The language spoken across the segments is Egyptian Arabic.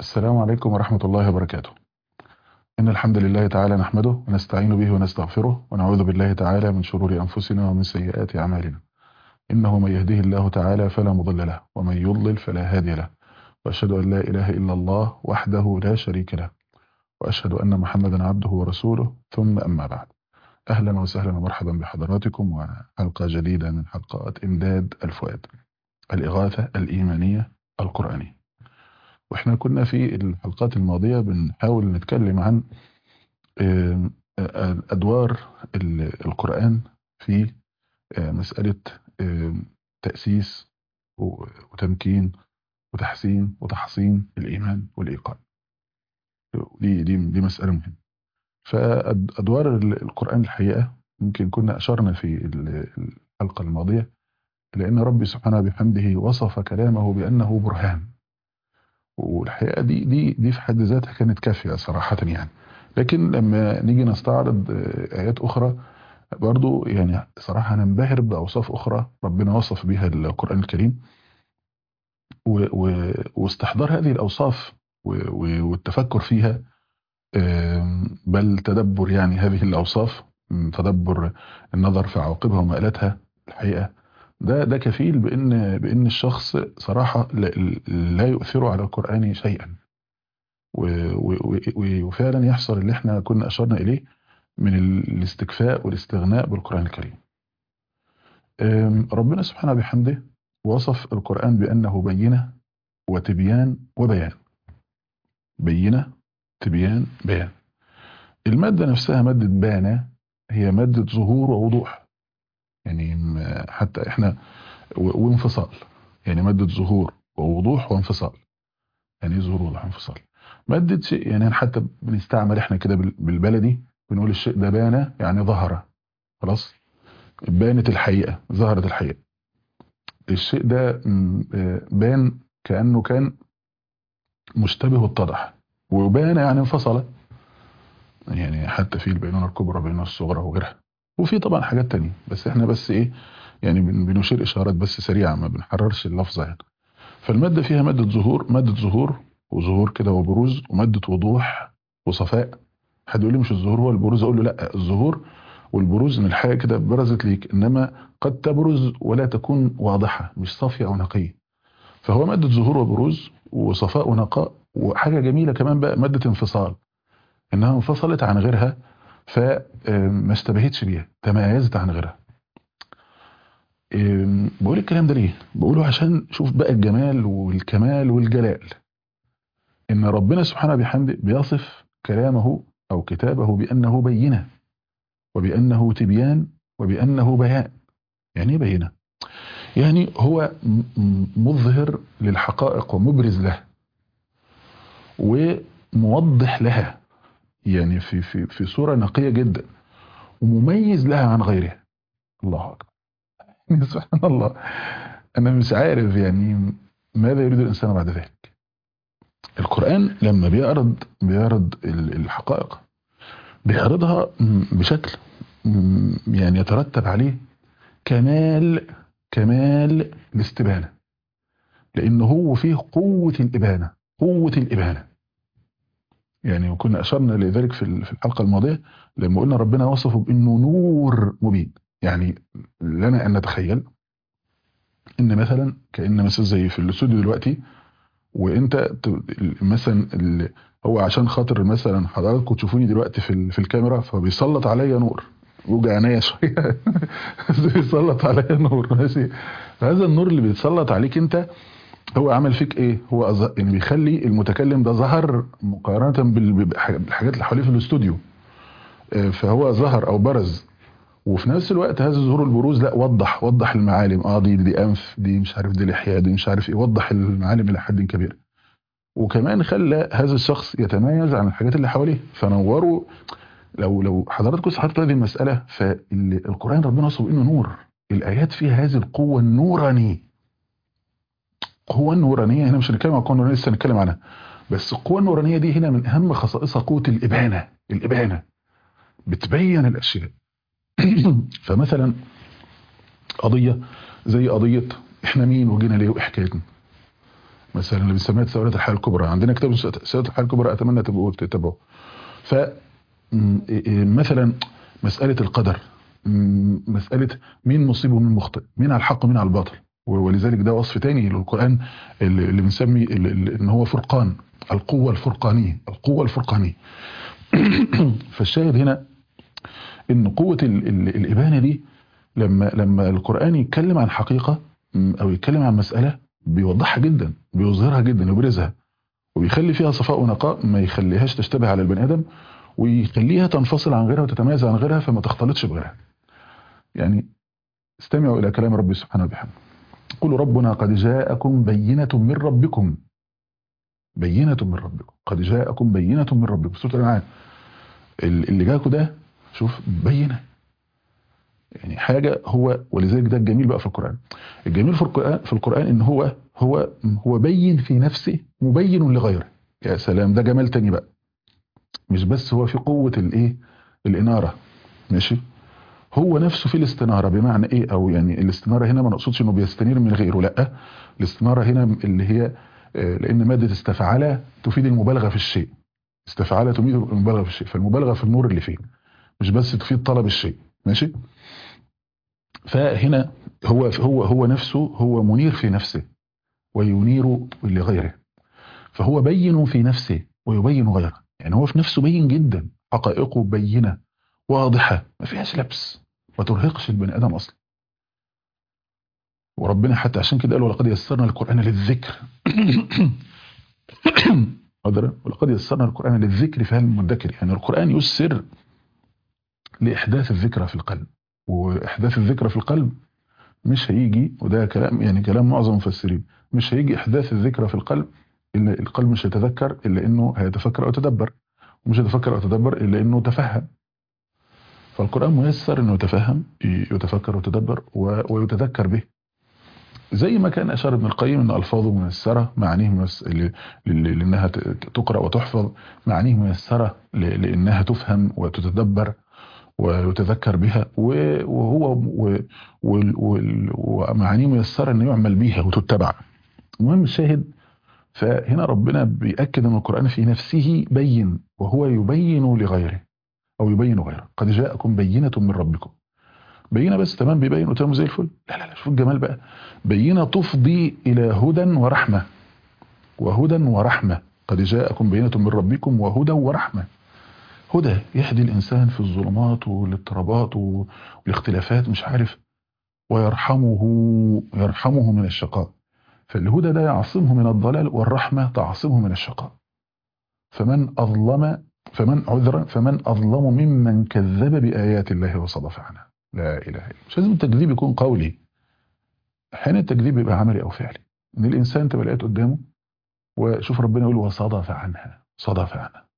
السلام عليكم ورحمة الله وبركاته إن الحمد لله تعالى نحمده ونستعين به ونستغفره ونعوذ بالله تعالى من شرور أنفسنا ومن سيئات أعمالنا إنه من يهده الله تعالى فلا مضل له ومن يضلل فلا هادي له وأشهد أن لا إله إلا الله وحده لا شريك له وأشهد أن محمدا عبده ورسوله ثم أما بعد أهلا وسهلا ومرحبا بحضراتكم وحلقة جديدة من حلقات إمداد الفؤاد الإغاثة الإيمانية القرآنية واحنا كنا في الحلقات الماضية بنحاول نتكلم عن أدوار القرآن في مسألة تأسيس وتمكين وتحسين وتحصين الإيمان والإيقان دي, دي, دي مسألة مهمة فأدوار القرآن الحقيقة يمكن كنا أشرنا في الحلقة الماضية لأن ربي سبحانه بحمده وصف كلامه بأنه برهان والحقيقة دي دي دي في حد ذاتها كانت كافية صراحة يعني لكن لما نيجي نستعرض آيات أخرى برضو يعني صراحة ننبهر بأوصاف أخرى ربنا وصف بها القرآن الكريم واستحضار هذه الأوصاف والتفكر فيها بل تدبر يعني هذه الأوصاف تدبر النظر في عواقبها ومآلاتها الحقيقة ده ده كفيل بان بان الشخص صراحه لا يؤثر على القران شيئا وفعلا يحصل اللي احنا كنا اشرنا اليه من الاستكفاء والاستغناء بالقران الكريم ربنا سبحانه بحمده وصف القران بانه بينه وتبيان وبيان بينه تبيان بيان الماده نفسها ماده بان هي ماده ظهور ووضوح يعني حتى احنا وانفصال يعني مادة ظهور ووضوح وانفصال يعني ايه ظهور ووضوح وانفصال مادة شيء يعني حتى بنستعمل احنا كده بالبلدي بنقول الشيء ده بان يعني ظهر خلاص بانت الحقيقة ظهرت الحقيقة الشيء ده بان كأنه كان مشتبه واتضح وبان يعني انفصل يعني حتى في البينونة الكبرى بين الصغرى وغيرها وفي طبعا حاجات تانية بس احنا بس ايه يعني بنشير اشارات بس سريعة ما بنحررش اللفظة يعني فالمادة فيها مادة ظهور مادة ظهور وظهور كده وبروز ومادة وضوح وصفاء حد يقول لي مش الظهور هو البروز اقول له لا الظهور والبروز ان الحاجة كده برزت ليك انما قد تبرز ولا تكون واضحة مش صافية او نقية فهو مادة ظهور وبروز وصفاء ونقاء وحاجة جميلة كمان بقى مادة انفصال انها انفصلت عن غيرها فما اشتبهتش بيها تميزت عن غيرها بقول الكلام ده ليه بقوله عشان شوف بقى الجمال والكمال والجلال ان ربنا سبحانه بحمده بيصف كلامه او كتابه بانه بينه وبانه تبيان وبانه بيان يعني ايه بينه يعني هو مظهر للحقائق ومبرز لها وموضح لها يعني في في في صوره نقيه جدا ومميز لها عن غيرها الله اكبر سبحان الله انا مش عارف يعني ماذا يريد الانسان بعد ذلك القران لما بيعرض بيعرض الحقائق بيعرضها بشكل يعني يترتب عليه كمال كمال الاستبانه لان هو فيه قوه الابانه قوه الابانه يعني وكنا أشرنا لذلك في الحلقة الماضية لما قلنا ربنا وصفه بأنه نور مبين يعني لنا أن نتخيل إن مثلا كأن مثلا زي في الاستوديو دلوقتي وانت مثلا هو عشان خاطر مثلا حضراتكم تشوفوني دلوقتي في في الكاميرا فبيسلط عليا نور وجع عينيا شويه بيسلط عليا نور ماشي فهذا النور اللي بيتسلط عليك انت هو عمل فيك ايه هو أز... يعني بيخلي المتكلم ده ظهر مقارنه بالحاجات اللي حواليه في الاستوديو فهو ظهر او برز وفي نفس الوقت هذا ظهور البروز لا وضح وضح المعالم اه دي دي انف دي مش عارف دي لحيه دي مش عارف ايه وضح المعالم الى حد كبير وكمان خلى هذا الشخص يتميز عن الحاجات اللي حواليه فنوروا لو لو حضراتكم استحضرتوا هذه المساله فالقران ربنا وصفه انه نور الايات فيها هذه القوه النورانيه القوة النورانية هنا مش هنتكلم عن القوة النورانية لسه هنتكلم عنها بس القوة النورانية دي هنا من أهم خصائصها قوة الإبانة الإبانة بتبين الأشياء فمثلا قضية زي قضية احنا مين وجينا ليه وايه حكايتنا مثلا اللي بنسميها تساؤلات الحياه الكبرى عندنا كتاب تساؤلات الحياه الكبرى اتمنى تبقوا تتابعوه ف م- إيه مثلا مساله القدر م- مساله مين مصيب ومين مخطئ مين على الحق ومين على الباطل و- ولذلك ده وصف تاني للقران اللي اللي بنسمي ال- ال- ان هو فرقان القوه الفرقانيه القوه الفرقانيه فالشاهد هنا ان قوه ال- ال- الابانه دي لما لما القران يتكلم عن حقيقه م، او يتكلم عن مساله بيوضحها جدا بيظهرها جدا يبرزها وبيخلي فيها صفاء ونقاء ما يخليهاش تشتبه على البني ادم ويخليها تنفصل عن غيرها وتتميز عن غيرها فما تختلطش بغيرها يعني استمعوا الى كلام ربي سبحانه وبحمده قل ربنا قد جاءكم بينة من ربكم بينة من ربكم قد جاءكم بينة من ربكم سورة الأنعام ال- اللي جاكوا ده شوف بينة يعني حاجة هو ولذلك ده الجميل بقى في القرآن الجميل في القرآن في القرآن ان هو هو هو بين في نفسه مبين لغيره يا سلام ده جمال تاني بقى مش بس هو في قوة الايه الإنارة ماشي هو نفسه في الاستنارة بمعنى ايه او يعني الاستنارة هنا ما نقصدش انه بيستنير من غيره لا الاستنارة هنا اللي هي آه، لان مادة استفعل تفيد المبالغة في الشيء استفعل تفيد المبالغة في الشيء فالمبالغة في النور اللي فيه مش بس تفيد طلب الشيء ماشي فهنا هو هو هو نفسه هو منير في نفسه وينير لغيره فهو بين في نفسه ويبين غيره يعني هو في نفسه بين جدا حقائقه بينة واضحة ما فيهاش لبس ما ترهقش البني آدم أصلا وربنا حتى عشان كده قال ولقد يسرنا القرآن للذكر قدر ولقد يسرنا القرآن للذكر فهل من مدكر يعني القرآن يسر لإحداث الذكرى في القلب وإحداث الذكرى في القلب مش هيجي وده كلام يعني كلام معظم المفسرين مش هيجي إحداث الذكرى في القلب إلا القلب مش هيتذكر إلا إنه هيتفكر أو يتدبر ومش هيتفكر أو يتدبر إلا إنه تفهم فالقرآن ميسر إنه يتفهم يتفكر ويتدبر و- ويتذكر به زي ما كان أشار ابن القيم إن ألفاظه ميسرة معانيه ميس... ل... ل... لأنها ت- تقرأ وتحفظ معانيه ميسرة ل... لأنها تفهم وتتدبر ويتذكر بها و- وهو و- وال- وال- ومعانيه ميسرة أن يعمل بها وتتبع المهم الشاهد فهنا ربنا بيأكد أن القرآن في نفسه بين وهو يبين لغيره أو يبين غيره قد جاءكم بينة من ربكم بينة بس تمام بيبين وتمام زي الفل لا لا لا شوف الجمال بقى بينة تفضي إلى هدى ورحمة وهدى ورحمة قد جاءكم بينة من ربكم وهدى ورحمة هدى يهدي الإنسان في الظلمات والاضطرابات والاختلافات مش عارف ويرحمه يرحمه من الشقاء فالهدى ده يعصمه من الضلال والرحمة تعصمه من الشقاء فمن أظلم فمن عذر فمن أظلم ممن كذب بآيات الله وصدف عنها لا إله إلا الله مش لازم التكذيب يكون قولي أحيانا التكذيب يبقى عملي أو فعلي إن الإنسان تبقى لقيت قدامه وشوف ربنا يقول وصدف عنها صدف عنها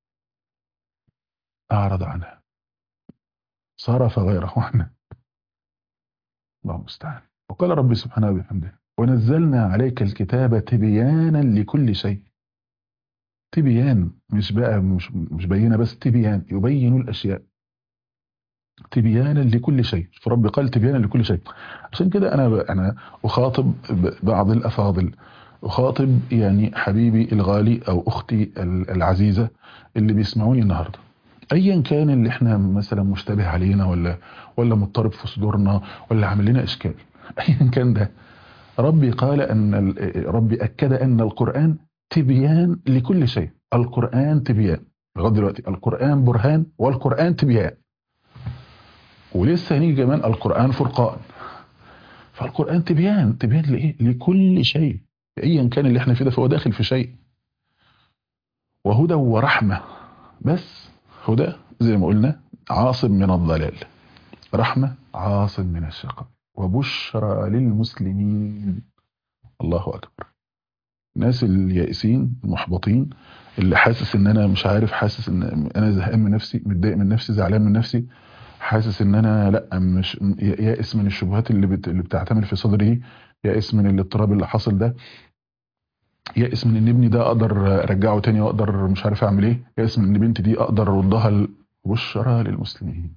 أعرض عنها صرف غيره عنها الله المستعان وقال ربي سبحانه وبحمده ونزلنا عليك الكتاب تبيانا لكل شيء تبيان مش بقى مش, مش بينه بس تبيان يبين الأشياء تبيانا لكل شيء فرب قال تبيانا لكل شيء عشان كده أنا أنا أخاطب بعض الأفاضل أخاطب يعني حبيبي الغالي أو أختي العزيزة اللي بيسمعوني النهاردة ايا كان اللي احنا مثلا مشتبه علينا ولا ولا مضطرب في صدورنا ولا عامل لنا اشكال ايا كان ده ربي قال ان ربي اكد ان القران تبيان لكل شيء القران تبيان لغايه دلوقتي القران برهان والقران تبيان ولسه هنيجي كمان القران فرقان فالقران تبيان تبيان لايه لكل شيء ايا كان اللي احنا فيه ده فهو داخل في شيء وهدى ورحمه بس هدى زي ما قلنا عاصم من الضلال رحمة عاصم من الشقاء وبشرى للمسلمين الله أكبر الناس اليائسين المحبطين اللي حاسس ان انا مش عارف حاسس ان انا زهقان من نفسي متضايق من نفسي زعلان من نفسي حاسس ان انا لا مش يائس من الشبهات اللي بت... اللي بتعتمل في صدري يائس من الاضطراب اللي حصل ده يائس من ان ابني ده اقدر ارجعه تاني واقدر مش عارف اعمل ايه يائس من ان بنتي دي اقدر اردها بشرى للمسلمين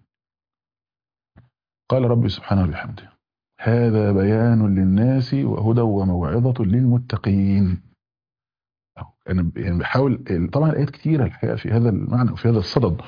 قال ربي سبحانه وبحمده هذا بيان للناس وهدى وموعظة للمتقين انا ب- يعني بحاول طبعا الايات كتيره الحقيقه في هذا المعنى وفي هذا الصدد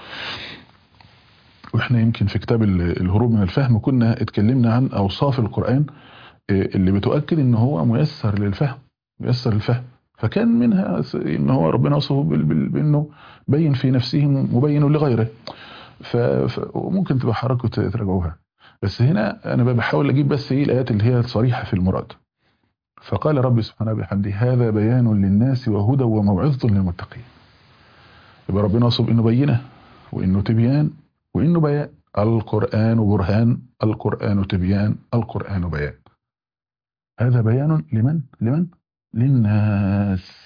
واحنا يمكن في كتاب ال- الهروب من الفهم كنا اتكلمنا عن اوصاف القران آه، اللي بتؤكد ان هو ميسر للفهم ميسر الفهم فكان منها س- ان هو ربنا وصفه بال- بال- بانه بين في نفسه مبين لغيره ف- ف- وممكن تبقى حركه تراجعوها بس هنا انا بقى بحاول اجيب بس ايه الايات اللي هي الصريحه في المراد فقال ربي سبحانه بحمده هذا بيان للناس وهدى وموعظه للمتقين يبقى ربنا وصف انه بينه وانه تبيان وانه بيان القران برهان القران تبيان القران بيان هذا بيان لمن لمن للناس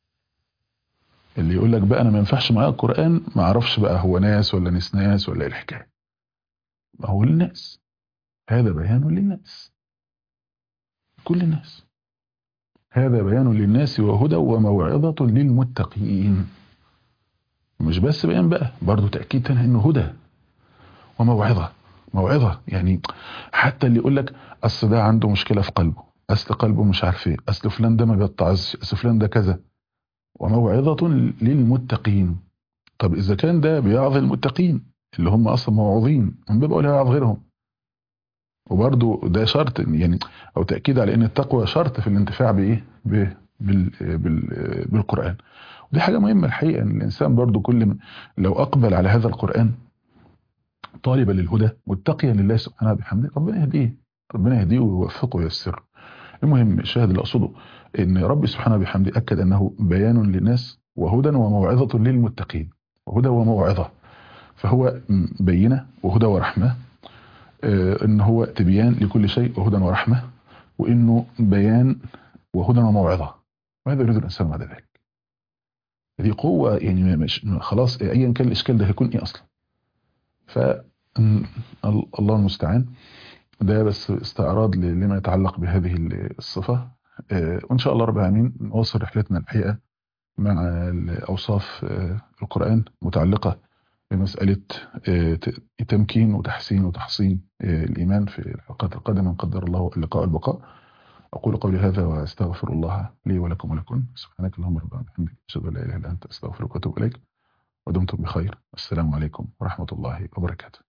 اللي يقول لك بقى انا ما ينفعش معايا القران ما اعرفش بقى هو ناس ولا ناس ناس ولا ايه الحكايه ما هو للناس هذا بيان للناس كل الناس هذا بيان للناس وهدى وموعظة للمتقين مش بس بيان بقى برضو تأكيد تاني انه هدى وموعظة موعظة يعني حتى اللي يقول لك اصل ده عنده مشكلة في قلبه اصل قلبه مش عارف ايه اصل فلان ده ما بيتعظش اصل فلان ده كذا وموعظة للمتقين طب اذا كان ده بيعظ المتقين اللي هم اصلا موعظين من باب اولى يعظ غيرهم وبرضو ده شرط يعني او تاكيد على ان التقوى شرط في الانتفاع بايه ب- بال بال بالقران ودي حاجه مهمه الحقيقه ان الانسان برضو كل ما لو اقبل على هذا القران طالبا للهدى متقيا لله سبحانه وبحمده ربنا يهديه ربنا يهديه ويوفقه وييسره المهم الشاهد اللي اقصده ان ربي سبحانه وبحمده اكد انه بيان للناس وهدى وموعظه للمتقين وهدى وموعظه فهو بينه وهدى ورحمه آه، ان هو تبيان لكل شيء وهدى ورحمه وانه بيان وهدى وموعظه وهذا يريد الانسان بعد ذلك هذه قوه يعني ما- مش خلاص ايا كان الاشكال ده هيكون ايه اصلا ف م، ال- الله المستعان ده بس استعراض ل- لما يتعلق بهذه ال- الصفه آه، وان شاء الله رب العالمين نواصل رحلتنا الحقيقه مع ال- اوصاف آه، القران متعلقه بمساله آه، ت- تمكين وتحسين وتحصين آه، الايمان في الحلقات القادمه ان قدر الله اللقاء والبقاء أقول قولي هذا وأستغفر الله لي ولكم ولكم سبحانك اللهم ربنا وبحمدك أشهد أن لا إله إلا أنت أستغفرك وأتوب إليك ودمتم بخير السلام عليكم ورحمة الله وبركاته